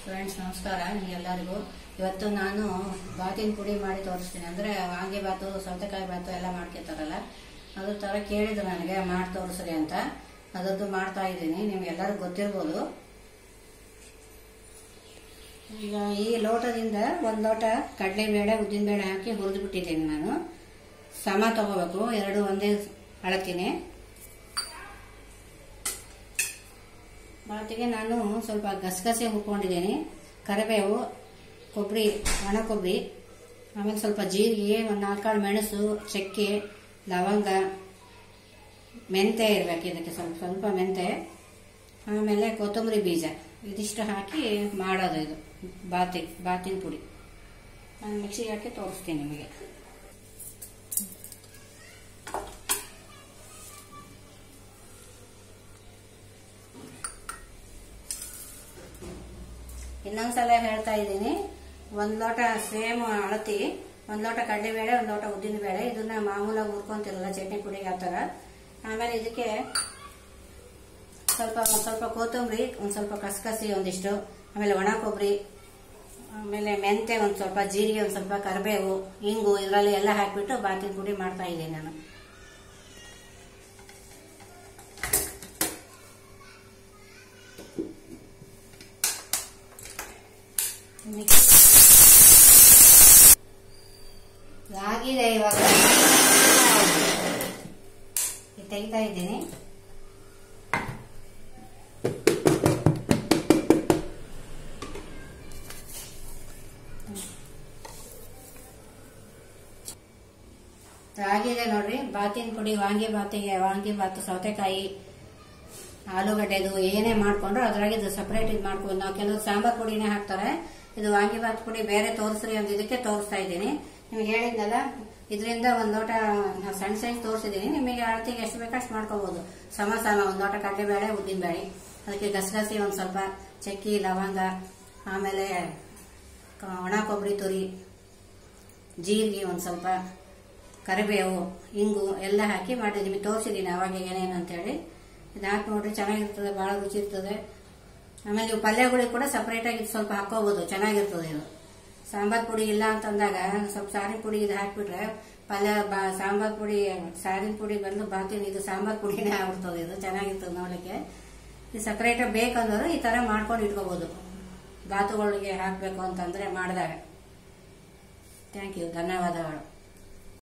friends ನಮಸ್ಕಾರ ನಿಮಗೆಲ್ಲರಿಗೂ ಇವತ್ತು ನಾನು ಬಾತಿನ ಪುಡಿ ಮಾಡಿ ತೋರಿಸ್ತೀನಿ ಅಂದರೆ ವಾಂಗಿ ಬಾತು ಸೌತೆಕಾಯಿ ಬಾತು ಎಲ್ಲ ಮಾಡ್ಕೊತಾರಲ್ಲ ಅದ್ರ ಥರ ಕೇಳಿದ್ರು ನನಗೆ ಮಾಡಿ ತೋರಿಸ್ರಿ ಅಂತ ಅದರದ್ದು ಮಾಡ್ತಾ ಇದ್ದೀನಿ ನಿಮ್ಗೆಲ್ಲರಿಗೂ ಗೊತ್ತಿರ್ಬೋದು ಈಗ ಈ ಲೋಟದಿಂದ ಒಂದು ಲೋಟ ಕಡಲೆಬೇಳೆ ಉದ್ದಿನಬೇಳೆ ಹಾಕಿ ಹುರಿದು ಬಿಟ್ಟಿದ್ದೀನಿ ನಾನು ಸಮ ತಗೋಬೇಕು ಎರಡು ಒಂದೇ ಅಳತೀನಿ ಬಾತಿಗೆ ನಾನು ಸ್ವಲ್ಪ ಗಸಗಸೆ ಹುರ್ಕೊಂಡಿದ್ದೀನಿ ಕರಿಬೇವು ಕೊಬ್ಬರಿ ಒಣ ಕೊಬ್ಬರಿ ಆಮೇಲೆ ಸ್ವಲ್ಪ ಜೀರಿಗೆ ಒಂದು ನಾಲ್ಕಾಳು ಮೆಣಸು ಚಕ್ಕೆ ಲವಂಗ ಮೆಂತೆ ಇರಬೇಕು ಇದಕ್ಕೆ ಸ್ವಲ್ಪ ಸ್ವಲ್ಪ ಮೆಂತೆ ಆಮೇಲೆ ಕೊತ್ತಂಬರಿ ಬೀಜ ಇದಿಷ್ಟು ಹಾಕಿ ಮಾಡೋದು ಇದು ಬಾತಿ ಬಾತಿನ ಪುಡಿ ನಾನು ಮಿಕ್ಸಿಗೆ ಹಾಕಿ ತೋರಿಸ್ತೀನಿ ನಿಮಗೆ ಇನ್ನೊಂದ್ಸಲ ಹೇಳ್ತಾ ಇದ್ದೀನಿ ಒಂದ್ ಲೋಟ ಸೇಮ್ ಅಳತಿ ಒಂದ್ ಲೋಟ ಕಡಲೆಬೇಳೆ ಒಂದ್ ಲೋಟ ಉದ್ದಿನ ಬೇಳೆ ಇದನ್ನ ಮಾಮೂಲಾಗಿ ಹುರ್ಕೊಂತಿರಲ್ಲ ಚಟ್ನಿ ಪುಡಿಗೆ ಆ ಥರ ಆಮೇಲೆ ಇದಕ್ಕೆ ಸ್ವಲ್ಪ ಒಂದ್ ಸ್ವಲ್ಪ ಕೊತ್ತಂಬರಿ ಒಂದ್ ಸ್ವಲ್ಪ ಕಸಕಸಿ ಒಂದಿಷ್ಟು ಆಮೇಲೆ ಒಣ ಕೊಬ್ಬರಿ ಆಮೇಲೆ ಮೆಂತೆ ಒಂದ್ ಸ್ವಲ್ಪ ಜೀರಿಗೆ ಒಂದ್ ಸ್ವಲ್ಪ ಕರಿಬೇವು ಹಿಂಗು ಇದರಲ್ಲಿ ಎಲ್ಲ ಹಾಕ್ಬಿಟ್ಟು ಬಾತಿನ ಪುಡಿ ಮಾಡ್ತಾ ಇದ್ದೀನಿ ನಾನು ಆಗಿದೆ ಇವಾಗ ಇದು ತೆಗಿತಾ ಇದ್ದೀನಿ ಆಗಿದೆ ನೋಡ್ರಿ ಬಾತಿನ ಪುಡಿ ವಾಂಗಿ ಬಾತಿಗೆ ವಾಂಗಿ ಬಾತು ಸೌತೆಕಾಯಿ ಆಲೂಗಡ್ಡೆದು ಏನೇ ಮಾಡ್ಕೊಂಡ್ರು ಅದ್ರಾಗ ಇದು ಸಪರೇಟ್ ಇದು ಮಾಡ್ಕೊಂಡು ನಾವು ಕೆಲವು ಸಾಂಬಾರ್ ಪುಡಿನೇ ಹಾಕ್ತಾರೆ ಇದು ವಾಂಗಿ ಬಾತ್ ಪುಡಿ ಬೇರೆ ತೋರಿಸ್ರಿ ಅಂತ ಇದಕ್ಕೆ ತೋರಿಸ್ತಾ ಇದ್ದೀನಿ ನಿಮ್ಗೆ ಹೇಳಿದ್ನಲ್ಲ ಇದರಿಂದ ಒಂದ್ ಲೋಟ ನಾನ್ ಸಣ್ಣ ಸಣ್ಣ ತೋರಿಸಿದ್ದೀನಿ ನಿಮಗೆ ಅಳತೆಗೆ ಎಷ್ಟು ಬೇಕೋ ಅಷ್ಟು ಮಾಡ್ಕೋಬಹುದು ಸಮ ಸಮ ಒಂದ್ ಲೋಟ ಕಡಲೆಬೇಳೆ ಉದ್ದಿನ ಬೇಳೆ ಅದಕ್ಕೆ ಗಸಗಸಿ ಒಂದ್ ಸ್ವಲ್ಪ ಚಕ್ಕಿ ಲವಂಗ ಆಮೇಲೆ ಕ- ಒಣ ಕೊಬ್ಬರಿ ತುರಿ ಜೀರಿಗೆ ಒಂದ್ ಸ್ವಲ್ಪ ಕರಿಬೇವು ಹಿಂಗು ಎಲ್ಲ ಹಾಕಿ ಮಾಡಿದ್ದೀನಿ ತೋರಿಸಿದ್ದೀನಿ ಅವಾಗ ಏನೇನು ಅಂತೇಳಿ ಇದು ಹಾಕಿ ನೋಡ್ರಿ ಚೆನ್ನಾಗಿರ್ತದೆ ಭಾಳ ರುಚಿ ಇರ್ತದೆ ಆಮೇಲೆ ಇವು ಪಲ್ಯಗಳಿಗೆ ಕೂಡ ಸಪ್ರೇಟ್ ಆಗಿ ಸ್ವಲ್ಪ ಹಾಕೋಬಹುದು ಚೆನ್ನಾಗಿರ್ತದೆ ಇದು ಸಾಂಬಾರ್ ಪುಡಿ ಇಲ್ಲ ಅಂತಂದಾಗ ಸ್ವಲ್ಪ ಸಾರಿನ ಪುಡಿ ಇದು ಹಾಕ್ಬಿಟ್ರೆ ಪಲ್ಯ ಬಾ ಸಾಂಬಾರ್ ಪುಡಿ ಸಾರಿನ ಪುಡಿ ಬಂದು ಬಾತಿನ ಇದು ಸಾಂಬಾರ್ ಪುಡಿನೇ ಆಗ್ಬಿಡ್ತದೆ ಇದು ಚೆನ್ನಾಗಿರ್ತದೆ ನೋಡಲಿಕ್ಕೆ ಇದು ಸಪ್ರೇಟ್ ಬೇಕಂದ್ರೆ ಈ ತರ ಮಾಡ್ಕೊಂಡು ಇಟ್ಕೋಬಹುದು ಬಾತುಗಳಿಗೆ ಹಾಕಬೇಕು ಅಂತಂದ್ರೆ ಮಾಡಿದಾಗ ಥ್ಯಾಂಕ್ ಯು ಧನ್ಯವಾದಗಳು